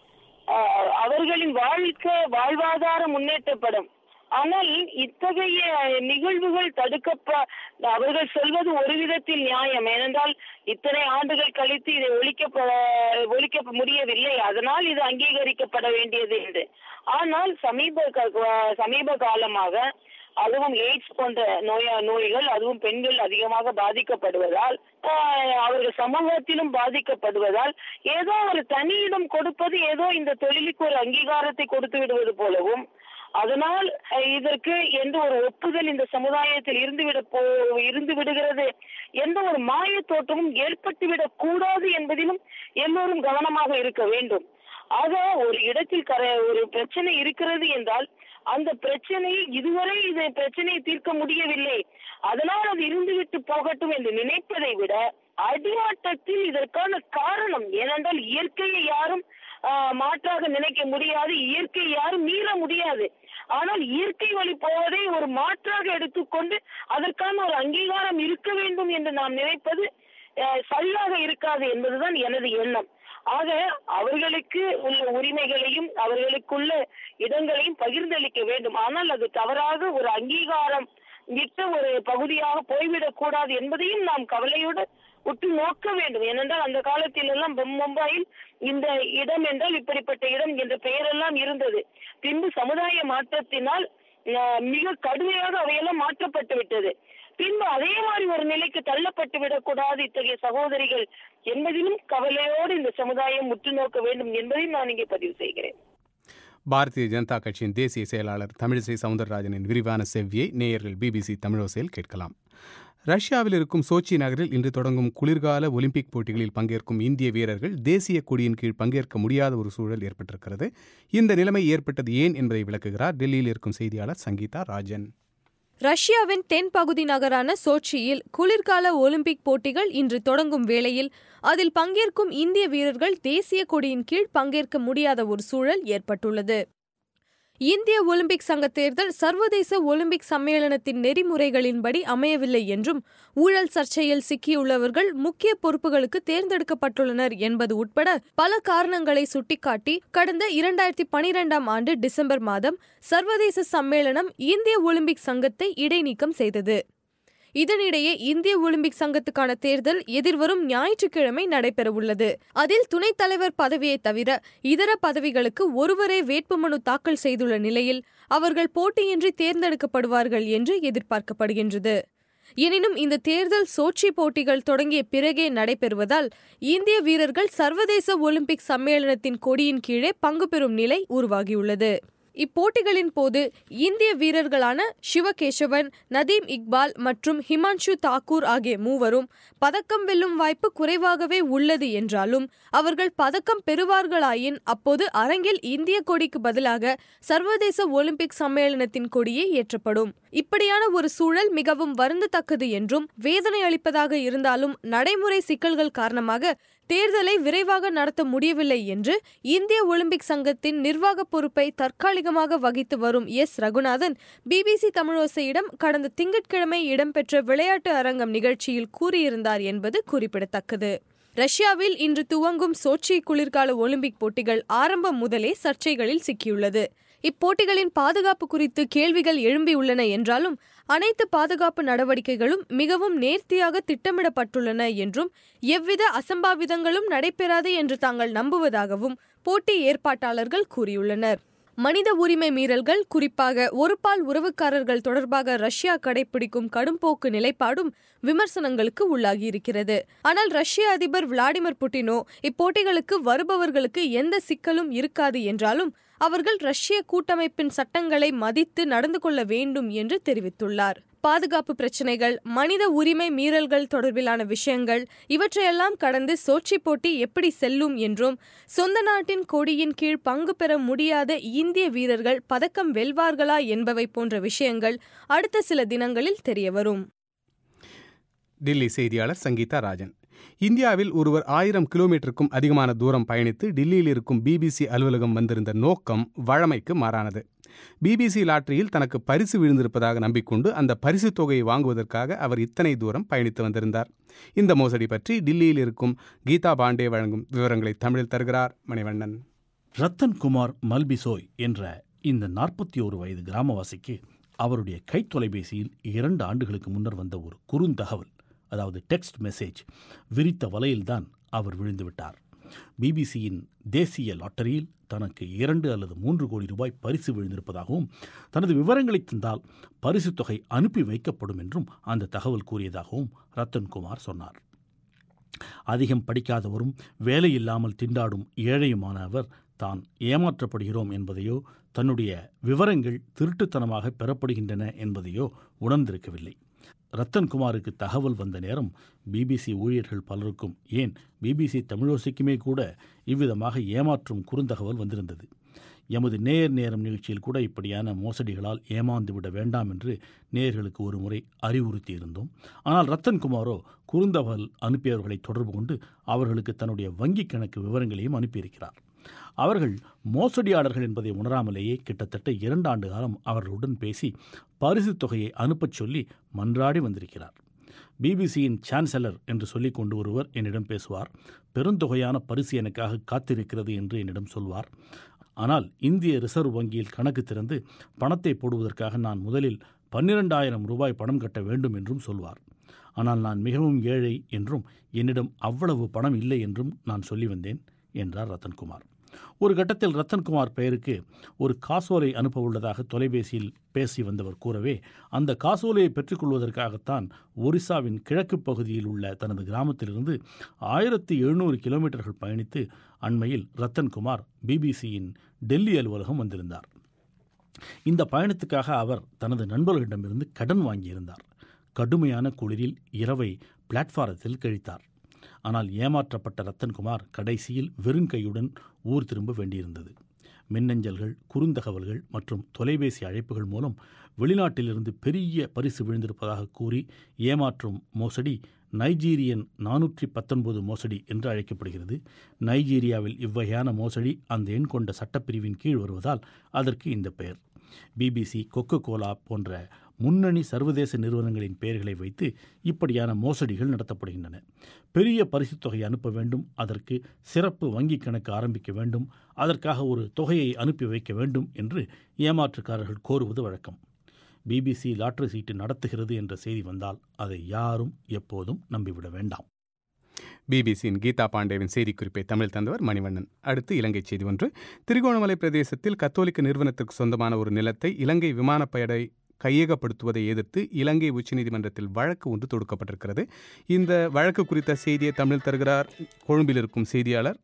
S3: அ, அவர்களின் வாழ்க்கை வாழ்வாதார முன்னேற்றப்படும் ஆனால் இத்தகைய நிகழ்வுகள் தடுக்கப்ப அவர்கள் சொல்வது ஒரு விதத்தில் நியாயம் ஏனென்றால் இத்தனை ஆண்டுகள் கழித்து இதை ஒழிக்கப்ப ஒழிக்க முடியவில்லை அதனால் இது அங்கீகரிக்கப்பட வேண்டியது என்று ஆனால் சமீப க- சமீப காலமாக அதுவும் எய்ட்ஸ் போன்ற நோயா நோய்கள் அதுவும் பெண்கள் அதிகமாக பாதிக்கப்படுவதால் ஆஹ், அவர்கள் சமூகத்திலும் பாதிக்கப்படுவதால் ஏதோ ஒரு தனியிடம் கொடுப்பது ஏதோ இந்த தொழிலுக்கு ஒரு அங்கீகாரத்தை கொடுத்து விடுவது போலவும் அதனால் அஹ், இதற்கு எந்த ஒரு ஒப்புதல் இந்த சமுதாயத்தில் இருந்துவிட போ இருந்து விடுகிறது எந்த ஒரு மாய தோற்றமும் ஏற்பட்டுவிடக் கூடாது என்பதிலும் எல்லோரும் கவனமாக இருக்க வேண்டும் ஆக ஒரு இடத்தில் கர ஒரு பிரச்சனை இருக்கிறது என்றால் அந்த பிரச்சனையை இதுவரை இந்த பிரச்சனையை தீர்க்க முடியவில்லை அதனால் அது இருந்துவிட்டு போகட்டும் என்று நினைப்பதை விட அடிமட்டத்தில் இதற்கான காரணம் ஏனென்றால் இயற்கையை யாரும் ஆஹ், மாற்றாக நினைக்க முடியாது இயற்கை யாரும் மீற முடியாது ஆனால் இயற்கை வழி போவதை ஒரு மாற்றாக எடுத்துக்கொண்டு அதற்கான ஒரு அங்கீகாரம் இருக்க வேண்டும் என்று நாம் நினைப்பது அஹ், சரியாக இருக்காது என்பதுதான் எனது எண்ணம் ஆக அவர்களுக்கு உள்ள உரிமைகளையும் அவர்களுக்குள்ள இடங்களையும் பகிர்ந்தளிக்க வேண்டும் ஆனால் அது தவறாக ஒரு அங்கீகாரம் இட்ட ஒரு பகுதியாக போய்விடக் கூடாது என்பதையும் நாம் கவலையோடு உற்று நோக்க வேண்டும் ஏனென்றால் அந்த காலத்தில் எல்லாம் பொம்- மும்பையில் இந்த இடம் என்றால் இப்படிப்பட்ட இடம் என்ற பெயரெல்லாம் இருந்தது பின்பு சமுதாய மாற்றத்தினால் அஹ், மிக கடுமையாக அவையெல்லாம் மாற்றப்பட்டு விட்டது பின்பு அதே மாதிரி ஒரு நிலைக்கு தள்ளப்பட்டு விடக்கூடாது இத்தகைய சகோதரிகள் என்பதிலும் கவலையோடு இந்த சமுதாயம் உற்று நோக்க வேண்டும் என்பதையும் நான் இங்கே பதிவு செய்கிறேன்
S1: பாரதிய ஜனதா கட்சியின் தேசிய செயலாளர் தமிழிசை சவுந்தரராஜனின் விரிவான செவ்வியை நேயர்கள் பிபிசி தமிழோசையில் கேட்கலாம் ரஷ்யாவில் இருக்கும் சோச்சி நகரில் இன்று தொடங்கும் குளிர்கால ஒலிம்பிக் போட்டிகளில் பங்கேற்கும் இந்திய வீரர்கள் தேசிய கொடியின் கீழ் பங்கேற்க முடியாத ஒரு சூழல் ஏற்பட்டிருக்கிறது இந்த நிலைமை ஏற்பட்டது ஏன் என்பதை விளக்குகிறார் டெல்லியில் இருக்கும் செய்தியாளர் சங்கீதா ராஜன்
S8: ரஷ்யாவின் தென்பகுதி நகரான சோச்சியில் குளிர்கால ஒலிம்பிக் போட்டிகள் இன்று தொடங்கும் வேளையில் அதில் பங்கேற்கும் இந்திய வீரர்கள் தேசிய கொடியின் கீழ் பங்கேற்க முடியாத ஒரு சூழல் ஏற்பட்டுள்ளது இந்திய ஒலிம்பிக் சங்க தேர்தல் சர்வதேச ஒலிம்பிக் சம்மேளனத்தின் நெறிமுறைகளின்படி அமையவில்லை என்றும் ஊழல் சர்ச்சையில் சிக்கியுள்ளவர்கள் முக்கிய பொறுப்புகளுக்கு தேர்ந்தெடுக்கப்பட்டுள்ளனர் என்பது உட்பட பல காரணங்களை சுட்டிக்காட்டி கடந்த இரண்டாயிரத்தி பனிரெண்டாம் ஆண்டு டிசம்பர் மாதம் சர்வதேச சம்மேளனம் இந்திய ஒலிம்பிக் சங்கத்தை இடைநீக்கம் செய்தது இதனிடையே இந்திய ஒலிம்பிக் சங்கத்துக்கான தேர்தல் எதிர்வரும் ஞாயிற்றுக்கிழமை நடைபெறவுள்ளது அதில் துணைத் தலைவர் பதவியை தவிர இதர பதவிகளுக்கு ஒருவரே வேட்புமனு தாக்கல் செய்துள்ள நிலையில் அவர்கள் போட்டியின்றி தேர்ந்தெடுக்கப்படுவார்கள் என்று எதிர்பார்க்கப்படுகின்றது எனினும் இந்த தேர்தல் சோச்சி போட்டிகள் தொடங்கிய பிறகே நடைபெறுவதால் இந்திய வீரர்கள் சர்வதேச ஒலிம்பிக் சம்மேளனத்தின் கொடியின் கீழே பங்கு பெறும் நிலை உருவாகியுள்ளது இப்போட்டிகளின் போது இந்திய வீரர்களான சிவகேசவன் நதீம் இக்பால் மற்றும் ஹிமான்ஷு தாக்கூர் ஆகிய மூவரும் பதக்கம் வெல்லும் வாய்ப்பு குறைவாகவே உள்ளது என்றாலும் அவர்கள் பதக்கம் பெறுவார்களாயின் அப்போது அரங்கில் இந்திய கொடிக்கு பதிலாக சர்வதேச ஒலிம்பிக் சம்மேளனத்தின் கொடியே ஏற்றப்படும் இப்படியான ஒரு சூழல் மிகவும் வருந்தத்தக்கது என்றும் வேதனை அளிப்பதாக இருந்தாலும் நடைமுறை சிக்கல்கள் காரணமாக தேர்தலை விரைவாக நடத்த முடியவில்லை என்று இந்திய ஒலிம்பிக் சங்கத்தின் நிர்வாக பொறுப்பை தற்காலிகமாக வகித்து வரும் எஸ் ரகுநாதன் பிபிசி தமிழோசையிடம் கடந்த திங்கட்கிழமை இடம்பெற்ற விளையாட்டு அரங்கம் நிகழ்ச்சியில் கூறியிருந்தார் என்பது குறிப்பிடத்தக்கது ரஷ்யாவில் இன்று துவங்கும் சோச்சி குளிர்கால ஒலிம்பிக் போட்டிகள் ஆரம்பம் முதலே சர்ச்சைகளில் சிக்கியுள்ளது இப்போட்டிகளின் பாதுகாப்பு குறித்து கேள்விகள் எழும்பியுள்ளன என்றாலும் அனைத்து பாதுகாப்பு நடவடிக்கைகளும் மிகவும் நேர்த்தியாக திட்டமிடப்பட்டுள்ளன என்றும் எவ்வித அசம்பாவிதங்களும் நடைபெறாது என்று தாங்கள் நம்புவதாகவும் போட்டி ஏற்பாட்டாளர்கள் கூறியுள்ளனர் மனித உரிமை மீறல்கள் குறிப்பாக ஒருபால் உறவுக்காரர்கள் தொடர்பாக ரஷ்யா கடைபிடிக்கும் கடும்போக்கு நிலைப்பாடும் விமர்சனங்களுக்கு உள்ளாகியிருக்கிறது ஆனால் ரஷ்ய அதிபர் விளாடிமிர் புட்டினோ இப்போட்டிகளுக்கு வருபவர்களுக்கு எந்த சிக்கலும் இருக்காது என்றாலும் அவர்கள் ரஷ்ய கூட்டமைப்பின் சட்டங்களை மதித்து நடந்து கொள்ள வேண்டும் என்று தெரிவித்துள்ளார் பாதுகாப்பு பிரச்சினைகள் மனித உரிமை மீறல்கள் தொடர்பிலான விஷயங்கள் இவற்றையெல்லாம் கடந்து சோச்சி போட்டி எப்படி செல்லும் என்றும் சொந்த நாட்டின் கொடியின் கீழ் பங்கு பெற முடியாத இந்திய வீரர்கள் பதக்கம் வெல்வார்களா என்பவை போன்ற விஷயங்கள் அடுத்த சில தினங்களில் தெரியவரும்
S1: டில்லி செய்தியாளர் சங்கீதா ராஜன் இந்தியாவில் ஒருவர் ஆயிரம் கிலோமீட்டருக்கும் அதிகமான தூரம் பயணித்து டில்லியில் இருக்கும் பிபிசி அலுவலகம் வந்திருந்த நோக்கம் வழமைக்கு மாறானது பிபிசி லாட்டரியில் தனக்கு பரிசு விழுந்திருப்பதாக நம்பிக்கொண்டு அந்த பரிசு தொகையை வாங்குவதற்காக அவர் இத்தனை தூரம் பயணித்து வந்திருந்தார் இந்த மோசடி பற்றி டில்லியில் இருக்கும் கீதா பாண்டே வழங்கும் விவரங்களை தமிழில் தருகிறார் மணிவண்ணன்
S9: ரத்தன் குமார் மல்பிசோய் என்ற இந்த நாற்பத்தி ஒரு வயது கிராமவாசிக்கு அவருடைய கைத்தொலைபேசியில் இரண்டு ஆண்டுகளுக்கு முன்னர் வந்த ஒரு குறுந்தகவல் அதாவது டெக்ஸ்ட் மெசேஜ் விரித்த வலையில்தான் அவர் விழுந்துவிட்டார் பிபிசியின் தேசிய லாட்டரியில் தனக்கு இரண்டு அல்லது மூன்று கோடி ரூபாய் பரிசு விழுந்திருப்பதாகவும் தனது விவரங்களை தந்தால் பரிசு தொகை அனுப்பி வைக்கப்படும் என்றும் அந்த தகவல் கூறியதாகவும் ரத்தன்குமார் சொன்னார் அதிகம் படிக்காதவரும் வேலை இல்லாமல் திண்டாடும் ஏழையுமான அவர் தான் ஏமாற்றப்படுகிறோம் என்பதையோ தன்னுடைய விவரங்கள் திருட்டுத்தனமாக பெறப்படுகின்றன என்பதையோ உணர்ந்திருக்கவில்லை ரத்தன்குமாருக்கு தகவல் வந்த நேரம் பிபிசி ஊழியர்கள் பலருக்கும் ஏன் பிபிசி தமிழோசைக்குமே கூட இவ்விதமாக ஏமாற்றும் குறுந்தகவல் வந்திருந்தது எமது நேர் நேரம் நிகழ்ச்சியில் கூட இப்படியான மோசடிகளால் ஏமாந்து விட வேண்டாம் என்று நேயர்களுக்கு ஒரு முறை அறிவுறுத்தியிருந்தோம் ஆனால் ரத்தன்குமாரோ குறுந்தகவல் அனுப்பியவர்களை தொடர்பு கொண்டு அவர்களுக்கு தன்னுடைய வங்கிக் கணக்கு விவரங்களையும் அனுப்பியிருக்கிறார் அவர்கள் மோசடியாளர்கள் என்பதை உணராமலேயே கிட்டத்தட்ட இரண்டு ஆண்டு காலம் அவர்களுடன் பேசி பரிசு தொகையை அனுப்பச் சொல்லி மன்றாடி வந்திருக்கிறார் பிபிசியின் சான்சலர் என்று சொல்லிக் கொண்டு ஒருவர் என்னிடம் பேசுவார் பெருந்தொகையான பரிசு எனக்காக காத்திருக்கிறது என்று என்னிடம் சொல்வார் ஆனால் இந்திய ரிசர்வ் வங்கியில் கணக்கு திறந்து பணத்தை போடுவதற்காக நான் முதலில் பன்னிரெண்டாயிரம் ரூபாய் பணம் கட்ட வேண்டும் என்றும் சொல்வார் ஆனால் நான் மிகவும் ஏழை என்றும் என்னிடம் அவ்வளவு பணம் இல்லை என்றும் நான் சொல்லி வந்தேன் என்றார் ரத்தன்குமார் ஒரு கட்டத்தில் ரத்தன்குமார் பெயருக்கு ஒரு காசோலை அனுப்ப உள்ளதாக தொலைபேசியில் பேசி வந்தவர் கூறவே அந்த காசோலையை பெற்றுக்கொள்வதற்காகத்தான் ஒரிசாவின் கிழக்கு பகுதியில் உள்ள தனது கிராமத்திலிருந்து ஆயிரத்தி எழுநூறு கிலோமீட்டர்கள் பயணித்து அண்மையில் ரத்தன்குமார் பிபிசியின் டெல்லி அலுவலகம் வந்திருந்தார் இந்த பயணத்துக்காக அவர் தனது நண்பர்களிடமிருந்து கடன் வாங்கியிருந்தார் கடுமையான குளிரில் இரவை பிளாட்பாரத்தில் கழித்தார் ஆனால் ஏமாற்றப்பட்ட ரத்தன்குமார் கடைசியில் வெறுங்கையுடன் ஊர் திரும்ப வேண்டியிருந்தது மின்னஞ்சல்கள் குறுந்தகவல்கள் மற்றும் தொலைபேசி அழைப்புகள் மூலம் வெளிநாட்டிலிருந்து பெரிய பரிசு விழுந்திருப்பதாக கூறி ஏமாற்றும் மோசடி நைஜீரியன் நானூற்றி பத்தொன்பது மோசடி என்று அழைக்கப்படுகிறது நைஜீரியாவில் இவ்வகையான மோசடி அந்த எண் கொண்ட சட்டப்பிரிவின் கீழ் வருவதால் அதற்கு இந்த பெயர் பிபிசி கொக்கோ கோலா போன்ற முன்னணி சர்வதேச நிறுவனங்களின் பெயர்களை வைத்து இப்படியான மோசடிகள் நடத்தப்படுகின்றன பெரிய பரிசுத் தொகை அனுப்ப வேண்டும் அதற்கு சிறப்பு வங்கிக் கணக்கு ஆரம்பிக்க வேண்டும் அதற்காக ஒரு தொகையை அனுப்பி வைக்க வேண்டும் என்று ஏமாற்றுக்காரர்கள் கோருவது வழக்கம் பிபிசி லாட்டரி சீட்டு நடத்துகிறது என்ற செய்தி வந்தால் அதை யாரும் எப்போதும் நம்பிவிட வேண்டாம்
S1: பிபிசியின் கீதா பாண்டேவின் செய்திக்குறிப்பை தமிழ் தந்தவர் மணிவண்ணன் அடுத்து இலங்கை செய்தி ஒன்று திருகோணமலை பிரதேசத்தில் கத்தோலிக்க நிறுவனத்திற்கு சொந்தமான ஒரு நிலத்தை இலங்கை விமானப்படை கையகப்படுத்துவதை எதிர்த்து இலங்கை உச்சநீதிமன்றத்தில் வழக்கு ஒன்று தொடுக்கப்பட்டிருக்கிறது இந்த வழக்கு குறித்த செய்தியை தமிழ் தருகிறார் கொழும்பில் இருக்கும் செய்தியாளர்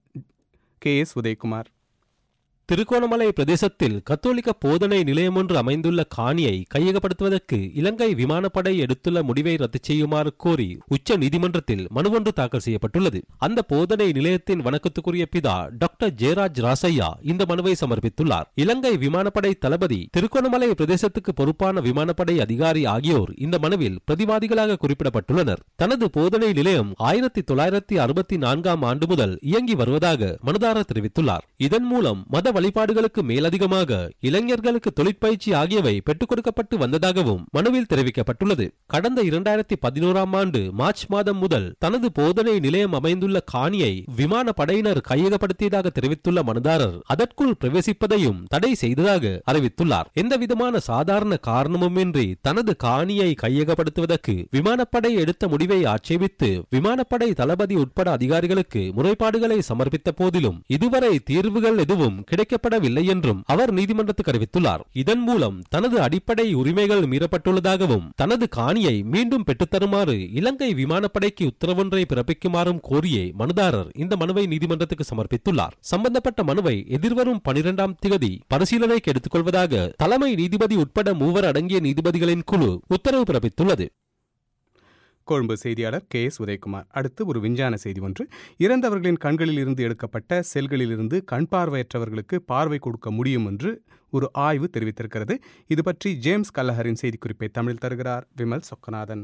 S1: கே எஸ் உதயகுமார்
S10: திருகோணமலை பிரதேசத்தில் கத்தோலிக்க போதனை நிலையம் ஒன்று அமைந்துள்ள காணியை கையகப்படுத்துவதற்கு இலங்கை விமானப்படை எடுத்துள்ள முடிவை ரத்து செய்யுமாறு கோரி உச்ச நீதிமன்றத்தில் மனு ஒன்று தாக்கல் செய்யப்பட்டுள்ளது அந்த போதனை நிலையத்தின் வணக்கத்துக்குரிய பிதா டாக்டர் ஜெயராஜ் ராசையா இந்த மனுவை சமர்ப்பித்துள்ளார் இலங்கை விமானப்படை தளபதி திருகோணமலை பிரதேசத்துக்கு பொறுப்பான விமானப்படை அதிகாரி ஆகியோர் இந்த மனுவில் பிரதிவாதிகளாக குறிப்பிடப்பட்டுள்ளனர் தனது போதனை நிலையம் ஆயிரத்தி தொள்ளாயிரத்தி அறுபத்தி நான்காம் ஆண்டு முதல் இயங்கி வருவதாக மனுதாரர் தெரிவித்துள்ளார் இதன் மூலம் மத வழிபாடுகளுக்கு மேலதிகமாக இளைஞர்களுக்கு தொழிற்பயிற்சி ஆகியவை பெற்றுக் கொடுக்கப்பட்டு வந்ததாகவும் மனுவில் தெரிவிக்கப்பட்டுள்ளது கடந்த இரண்டாயிரத்தி பதினோராம் ஆண்டு மார்ச் மாதம் முதல் தனது போதனை நிலையம் அமைந்துள்ள காணியை விமான படையினர் கையகப்படுத்தியதாக தெரிவித்துள்ள மனுதாரர் அதற்குள் பிரவேசிப்பதையும் தடை செய்ததாக அறிவித்துள்ளார் எந்தவிதமான சாதாரண காரணமுமின்றி தனது காணியை கையகப்படுத்துவதற்கு விமானப்படை எடுத்த முடிவை ஆட்சேபித்து விமானப்படை தளபதி உட்பட அதிகாரிகளுக்கு முறைப்பாடுகளை சமர்ப்பித்த போதிலும் இதுவரை தீர்வுகள் எதுவும் கிடைக்கப்படவில்லை என்றும் அவர் நீதிமன்றத்துக்கு அறிவித்துள்ளார் இதன் மூலம் தனது அடிப்படை உரிமைகள் மீறப்பட்டுள்ளதாகவும் தனது காணியை மீண்டும் பெற்றுத்தருமாறு இலங்கை விமானப்படைக்கு உத்தரவொன்றை பிறப்பிக்குமாறும் கோரியே மனுதாரர் இந்த மனுவை நீதிமன்றத்துக்கு சமர்ப்பித்துள்ளார் சம்பந்தப்பட்ட மனுவை எதிர்வரும் பனிரெண்டாம் திகதி பரிசீலனைக்கு எடுத்துக்கொள்வதாக தலைமை நீதிபதி உட்பட மூவர் அடங்கிய நீதிபதிகளின் குழு உத்தரவு பிறப்பித்துள்ளது
S1: கொழும்பு செய்தியாளர் கே எஸ் உதயகுமார் அடுத்து ஒரு விஞ்ஞான செய்தி ஒன்று இறந்தவர்களின் கண்களில் இருந்து எடுக்கப்பட்ட செல்களிலிருந்து கண் பார்வையற்றவர்களுக்கு பார்வை கொடுக்க முடியும் என்று ஒரு ஆய்வு தெரிவித்திருக்கிறது இது பற்றி ஜேம்ஸ் கல்லஹரின் செய்திக்குறிப்பை தமிழ் தருகிறார் விமல் சொக்கநாதன்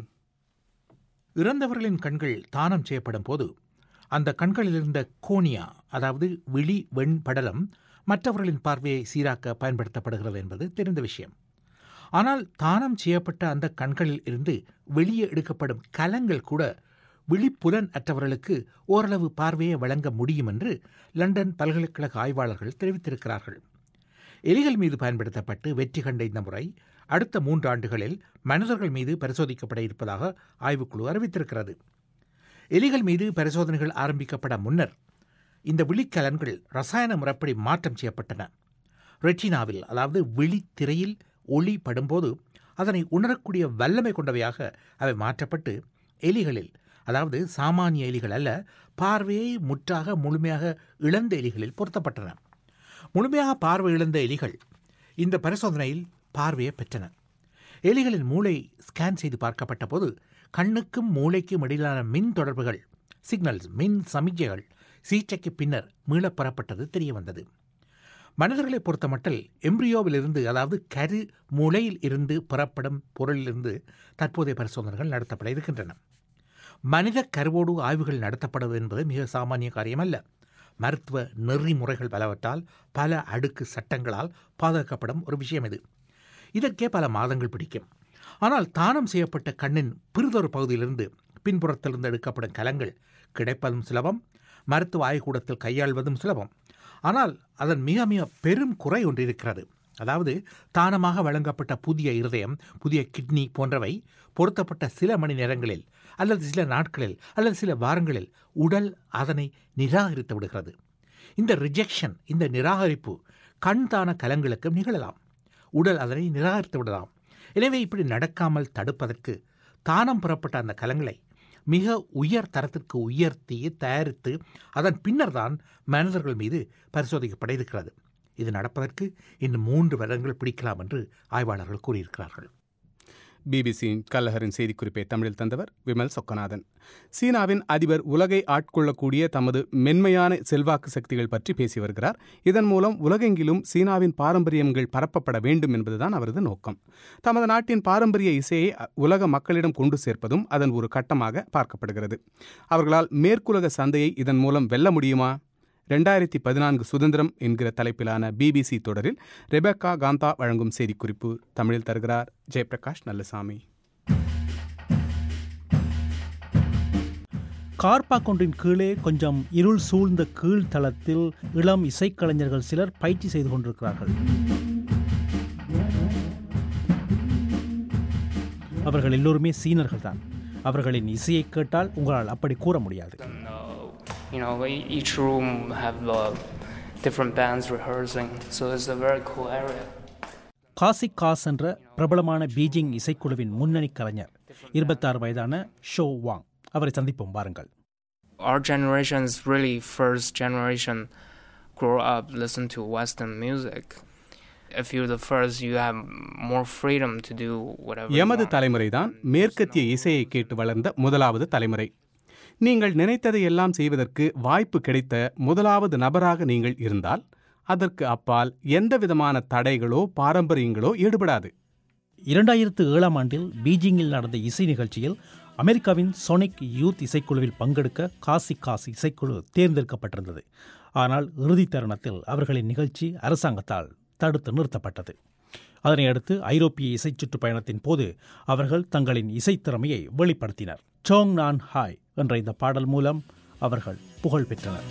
S5: இறந்தவர்களின் கண்கள் தானம் செய்யப்படும் போது அந்த கண்களில் இருந்த கோனியா அதாவது விழி வெண் படலம் மற்றவர்களின் பார்வையை சீராக்க பயன்படுத்தப்படுகிறது என்பது தெரிந்த விஷயம் ஆனால் தானம் செய்யப்பட்ட அந்த கண்களில் இருந்து வெளியே எடுக்கப்படும் கலங்கள் கூட விழிப்புலன் அற்றவர்களுக்கு ஓரளவு பார்வையை வழங்க முடியும் என்று லண்டன் பல்கலைக்கழக ஆய்வாளர்கள் தெரிவித்திருக்கிறார்கள் எலிகள் மீது பயன்படுத்தப்பட்டு வெற்றி கண்ட இந்த முறை அடுத்த மூன்று ஆண்டுகளில் மனிதர்கள் மீது பரிசோதிக்கப்பட இருப்பதாக ஆய்வுக்குழு அறிவித்திருக்கிறது எலிகள் மீது பரிசோதனைகள் ஆரம்பிக்கப்பட முன்னர் இந்த விழிக்கலன்கள் ரசாயன முறைப்படி மாற்றம் செய்யப்பட்டன ரெட்டினாவில் அதாவது விழித்திரையில் ஒளி படும்போது அதனை உணரக்கூடிய வல்லமை கொண்டவையாக அவை மாற்றப்பட்டு எலிகளில் அதாவது சாமானிய எலிகள் அல்ல பார்வையை முற்றாக முழுமையாக இழந்த எலிகளில் பொருத்தப்பட்டன முழுமையாக பார்வை இழந்த எலிகள் இந்த பரிசோதனையில் பார்வையை பெற்றன எலிகளின் மூளை ஸ்கேன் செய்து பார்க்கப்பட்ட போது கண்ணுக்கும் மூளைக்கும் இடையிலான மின் தொடர்புகள் சிக்னல்ஸ் மின் சமிக்ஞைகள் சிகிச்சைக்கு பின்னர் மீளப் பெறப்பட்டது தெரிய வந்தது மனிதர்களை பொறுத்தமட்டில் எம்ப்ரியோவிலிருந்து அதாவது கரு மூளையில் இருந்து பெறப்படும் பொருளிலிருந்து தற்போதைய பரிசோதனைகள் நடத்தப்பட இருக்கின்றன மனித கருவோடு ஆய்வுகள் நடத்தப்படுவது என்பது மிக சாமானிய காரியமல்ல மருத்துவ நெறிமுறைகள் பலவற்றால் பல அடுக்கு சட்டங்களால் பாதுகாக்கப்படும் ஒரு விஷயம் இது இதற்கே பல மாதங்கள் பிடிக்கும் ஆனால் தானம் செய்யப்பட்ட கண்ணின் பிறிதொரு பகுதியிலிருந்து பின்புறத்திலிருந்து எடுக்கப்படும் கலங்கள் கிடைப்பதும் சுலபம் மருத்துவ ஆய்வுக்கூடத்தில் கையாள்வதும் சுலபம் ஆனால் அதன் மிக மிக பெரும் குறை ஒன்று இருக்கிறது அதாவது தானமாக வழங்கப்பட்ட புதிய இருதயம் புதிய கிட்னி போன்றவை பொருத்தப்பட்ட சில மணி நேரங்களில் அல்லது சில நாட்களில் அல்லது சில வாரங்களில் உடல் அதனை நிராகரித்து விடுகிறது இந்த ரிஜெக்ஷன் இந்த நிராகரிப்பு கண் தான கலங்களுக்கும் நிகழலாம் உடல் அதனை நிராகரித்து விடலாம் எனவே இப்படி நடக்காமல் தடுப்பதற்கு தானம் பெறப்பட்ட அந்த கலங்களை மிக உயர் தரத்திற்கு உயர்த்தி தயாரித்து அதன் பின்னர் தான் மனிதர்கள் மீது பரிசோதிக்கப்பட இருக்கிறது இது நடப்பதற்கு இன்னும் மூன்று வருடங்கள் பிடிக்கலாம் என்று ஆய்வாளர்கள் கூறியிருக்கிறார்கள்
S1: பிபிசியின் கல்லஹரின் செய்திக்குறிப்பை தமிழில் தந்தவர் விமல் சொக்கநாதன் சீனாவின் அதிபர் உலகை ஆட்கொள்ளக்கூடிய தமது மென்மையான செல்வாக்கு சக்திகள் பற்றி பேசி வருகிறார் இதன் மூலம் உலகெங்கிலும் சீனாவின் பாரம்பரியங்கள் பரப்பப்பட வேண்டும் என்பதுதான் அவரது நோக்கம் தமது நாட்டின் பாரம்பரிய இசையை உலக மக்களிடம் கொண்டு சேர்ப்பதும் அதன் ஒரு கட்டமாக பார்க்கப்படுகிறது அவர்களால் மேற்குலக சந்தையை இதன் மூலம் வெல்ல முடியுமா ரெண்டாயிரத்தி பதினான்கு சுதந்திரம் என்கிற தலைப்பிலான பிபிசி தொடரில் ரெபேக்கா காந்தா வழங்கும் செய்திக்குறிப்பு தமிழில் தருகிறார் ஜெயபிரகாஷ் நல்லசாமி
S4: கார்பாக் ஒன்றின் கீழே கொஞ்சம் இருள் சூழ்ந்த கீழ்த்தளத்தில் இளம் இசைக்கலைஞர்கள் சிலர் பயிற்சி செய்து கொண்டிருக்கிறார்கள் அவர்கள் எல்லோருமே சீனர்கள் தான் அவர்களின் இசையை கேட்டால் உங்களால் அப்படி கூற முடியாது
S11: you know, e- each room have uh, different bands rehearsing, so it's a very cool area.
S4: காசி காஸ் என்ற பிரபலமான பீஜிங் இசைக்குழுவின் முன்னணி கலைஞர் இருபத்தாறு வயதான ஷோ வாங் அவரை சந்திப்போம் வாருங்கள்
S11: Our generation is really first generation grow up listen to Western music. If you're the first, you have more freedom to do whatever. you
S1: எமது
S11: want.
S1: தலைமுறைதான் மேற்கத்திய இசையை கேட்டு வளர்ந்த முதலாவது தலைமுறை நீங்கள் நினைத்ததை எல்லாம் செய்வதற்கு வாய்ப்பு கிடைத்த முதலாவது நபராக நீங்கள் இருந்தால் அதற்கு அப்பால் எந்த விதமான தடைகளோ பாரம்பரியங்களோ ஈடுபடாது
S4: இரண்டாயிரத்து ஏழாம் ஆண்டில் பீஜிங்கில் நடந்த இசை நிகழ்ச்சியில் அமெரிக்காவின் சோனிக் யூத் இசைக்குழுவில் பங்கெடுக்க காசி காஸ் இசைக்குழு தேர்ந்தெடுக்கப்பட்டிருந்தது ஆனால் இறுதி தருணத்தில் அவர்களின் நிகழ்ச்சி அரசாங்கத்தால் தடுத்து நிறுத்தப்பட்டது அதனை அடுத்து ஐரோப்பிய இசை சுற்றுப்பயணத்தின் போது அவர்கள் தங்களின் இசைத்திறமையை வெளிப்படுத்தினர் சோங் நான் ஹாய் என்ற இந்த பாடல் மூலம் அவர்கள் புகழ் பெற்றனர்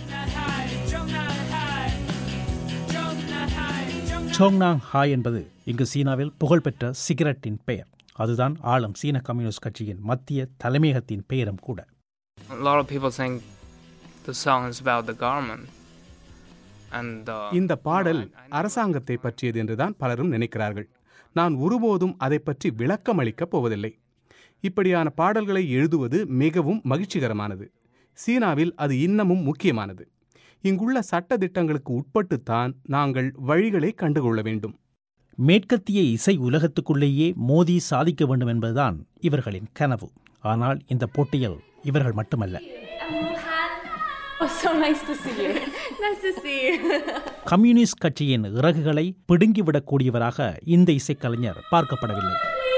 S4: சோங்னாங் ஹாய் என்பது இங்கு சீனாவில் புகழ்பெற்ற சிகரெட்டின் பெயர் அதுதான் ஆளும் சீன கம்யூனிஸ்ட் கட்சியின் மத்திய தலைமையகத்தின் பெயரும் கூட
S11: A lot of people think the song is about the government. And uh,
S1: இந்த பாடல் அரசாங்கத்தை பற்றியது என்றுதான் பலரும் நினைக்கிறார்கள் நான் ஒருபோதும் அதை பற்றி விளக்கம் அளிக்கப் போவதில்லை இப்படியான பாடல்களை எழுதுவது மிகவும் மகிழ்ச்சிகரமானது சீனாவில் அது இன்னமும் முக்கியமானது இங்குள்ள சட்ட திட்டங்களுக்கு உட்பட்டுத்தான் நாங்கள் வழிகளை கண்டுகொள்ள வேண்டும்
S4: மேற்கத்திய இசை உலகத்துக்குள்ளேயே மோதி சாதிக்க வேண்டும் என்பதுதான் இவர்களின் கனவு ஆனால் இந்த போட்டியில் இவர்கள் மட்டுமல்ல
S12: Oh, so nice to see you. nice to see you.
S4: Communist கட்சியின் இறகுகளை பிடுங்கிவிடக்கூடியவராக இந்த இசைக்கலைஞர் பார்க்கப்படவில்லை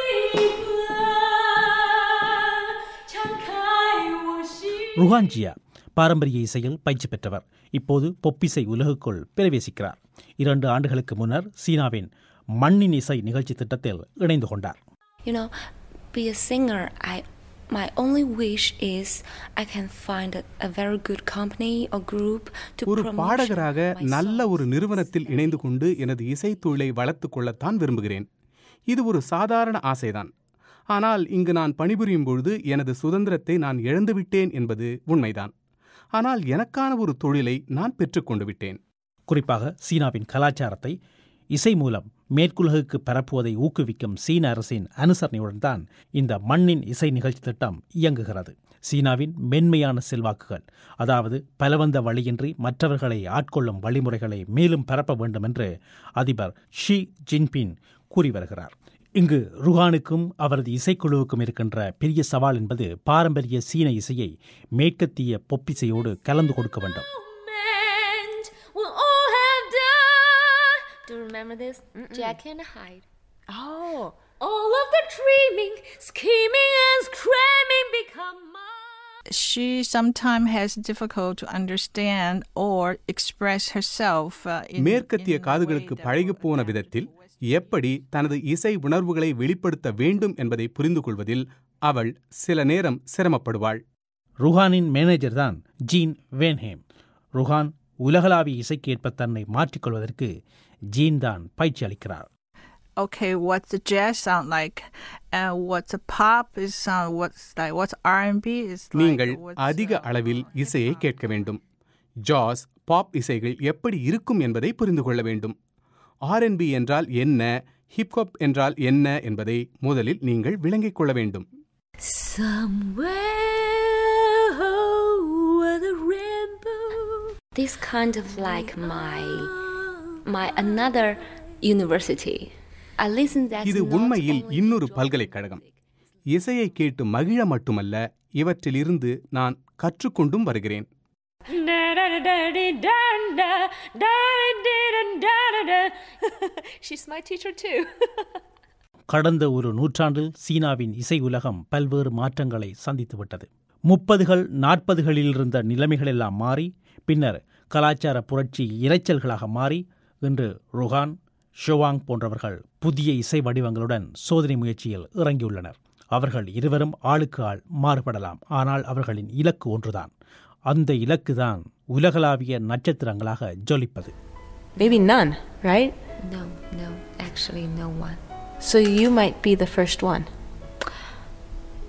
S4: ருஹான்ஜியா பாரம்பரிய இசையில் பயிற்சி பெற்றவர் இப்போது பொப்பிசை உலகுக்குள் பிரவேசிக்கிறார் இரண்டு ஆண்டுகளுக்கு முன்னர் சீனாவின் மண்ணின் இசை நிகழ்ச்சி திட்டத்தில் இணைந்து கொண்டார்
S13: You know, be a singer. I my only wish is I can find a, a very good company or group to
S1: ஒரு
S13: promote
S1: பாடகராக
S13: my
S1: நல்ல
S13: songs.
S1: ஒரு நிறுவனத்தில் இணைந்து கொண்டு எனது இசைத் தொழிலை வளர்த்துக் கொள்ளத்தான் விரும்புகிறேன் இது ஒரு சாதாரண ஆசைதான் ஆனால் இங்கு நான் பணிபுரியும் பொழுது எனது சுதந்திரத்தை நான் இழந்துவிட்டேன் என்பது உண்மைதான் ஆனால் எனக்கான ஒரு தொழிலை நான் பெற்றுக்கொண்டு விட்டேன்
S4: குறிப்பாக சீனாவின் கலாச்சாரத்தை இசை மூலம் மேற்குலகுக்கு பரப்புவதை ஊக்குவிக்கும் சீன அரசின் அனுசரணையுடன் தான் இந்த மண்ணின் இசை நிகழ்ச்சி திட்டம் இயங்குகிறது சீனாவின் மென்மையான செல்வாக்குகள் அதாவது பலவந்த வழியின்றி மற்றவர்களை ஆட்கொள்ளும் வழிமுறைகளை மேலும் பரப்ப வேண்டும் என்று அதிபர் ஷி ஜின்பின் கூறி வருகிறார் இங்கு ருஹானுக்கும் அவரது இசைக்குழுவுக்கும் இருக்கின்ற பெரிய சவால் என்பது பாரம்பரிய சீன இசையை மேற்கத்திய பொப்பிசையோடு கலந்து கொடுக்க வேண்டும்
S12: And we'll all have done.
S13: Do you remember this? Jack and Hyde.
S12: Oh. All of the dreaming, scheming, and screaming become
S14: she sometimes has difficult to understand or express herself uh, in,
S1: மேற்கத்திய காதுகளுக்கு பழகிப்போன விதத்தில் எப்படி தனது இசை உணர்வுகளை வெளிப்படுத்த வேண்டும் என்பதை புரிந்து கொள்வதில் அவள் சில நேரம் சிரமப்படுவாள்
S4: ருஹானின் மேனேஜர் தான் ஜீன் வேன்ஹேம் ருஹான் உலகளாவிய இசைக்கேற்ப தன்னை மாற்றிக்கொள்வதற்கு ஜீன் தான் பயிற்சி அளிக்கிறார்
S14: okay, what's the jazz sound like, and what's a pop is sound, what's like, what's R&B is like,
S1: நீங்கள்
S14: what's,
S1: அதிக அளவில் இசையை கேட்க வேண்டும் ஜாஸ் பாப் இசைகள் எப்படி இருக்கும் என்பதை புரிந்து கொள்ள வேண்டும் ஆர்என்பி என்றால் என்ன ஹிப்ஹாப் என்றால் என்ன என்பதை முதலில் நீங்கள் விளங்கிக் கொள்ள வேண்டும்
S12: Somewhere over the rainbow.
S13: This kind of like my my another university. I listen that
S1: இது உண்மையில் இன்னொரு பல்கலைக்கழகம் இசையை கேட்டு மகிழ மட்டுமல்ல இவற்றிலிருந்து நான் கற்றுக்கொண்டும் வருகிறேன்
S12: She's my teacher too.
S4: கடந்த ஒரு நூற்றாண்டில் சீனாவின் இசை உலகம் பல்வேறு மாற்றங்களை சந்தித்துவிட்டது முப்பதுகள் நாற்பதுகளில் இருந்த நிலைமைகளெல்லாம் மாறி பின்னர் கலாச்சார புரட்சி இரைச்சல்களாக மாறி இன்று ருஹான் ஷோவாங் போன்றவர்கள் புதிய இசை வடிவங்களுடன் சோதனை முயற்சியில் இறங்கியுள்ளனர் அவர்கள் இருவரும் ஆளுக்கு ஆள் மாறுபடலாம் ஆனால் அவர்களின் இலக்கு ஒன்றுதான் அந்த இலக்கு தான் உலகளாவிய நட்சத்திரங்களாக ஜொலிப்பது
S12: Maybe none, right?
S13: No, no, actually no one.
S12: So you might be the first one.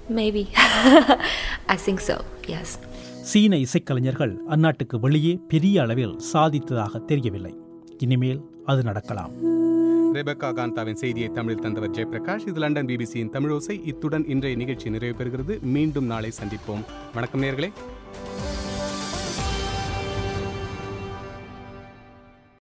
S13: Maybe. I think so, yes.
S4: சீன இசைக்கலைஞர்கள் அந்நாட்டுக்கு வெளியே பெரிய அளவில் சாதித்ததாக தெரியவில்லை இனிமேல் அது நடக்கலாம்
S1: ரெபக்கா காந்தாவின் செய்தியை தமிழில் தந்தவர் ஜெயபிரகாஷ் இது லண்டன் பிபிசியின் தமிழோசை இத்துடன் இன்றைய நிகழ்ச்சி நிறைவு பெறுகிறது மீண்டும் நாளை சந்திப்போம் வணக்கம் நேர்களே